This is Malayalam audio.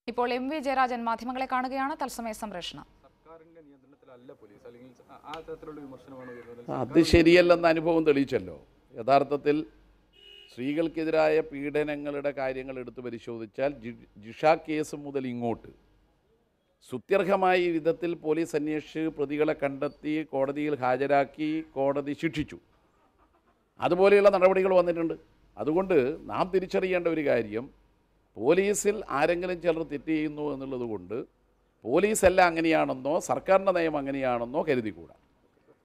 ഇപ്പോൾ എം വി ജയരാജൻ മാധ്യമങ്ങളെ കാണുകയാണ് തത്സമയ സംപ്രേഷണം സർക്കാരിന്റെ നിയന്ത്രണത്തിലല്ല പോലീസ് അല്ലെങ്കിൽ ആ- ആ തരത്തിലുള്ള വിമർശനമാണ് വരുന്നത് അത് ശരിയല്ലെന്ന അനുഭവം തെളിയിച്ചല്ലോ യഥാർത്ഥത്തിൽ സ്ത്രീകൾക്കെതിരായ പീഡനങ്ങളുടെ കാര്യങ്ങൾ എടുത്തു പരിശോധിച്ചാൽ ജി- ജിഷ കേസ് മുതൽ ഇങ്ങോട്ട് സ്തുത്യർഹമായ വിധത്തിൽ പോലീസ് അന്വേഷിച്ച് പ്രതികളെ കണ്ടെത്തി കോടതിയിൽ ഹാജരാക്കി കോടതി ശിക്ഷിച്ചു അതുപോലെയുള്ള നടപടികൾ വന്നിട്ടുണ്ട് അതുകൊണ്ട് നാം തിരിച്ചറിയേണ്ട ഒരു കാര്യം പോലീസിൽ ആരെങ്കിലും ചിലർ തെറ്റ് ചെയ്യുന്നു എന്നുള്ളത് കൊണ്ട് പോലീസല്ല അങ്ങനെയാണെന്നോ സർക്കാരിൻ്റെ നയം അങ്ങനെയാണെന്നോ കരുതിക്കൂടാ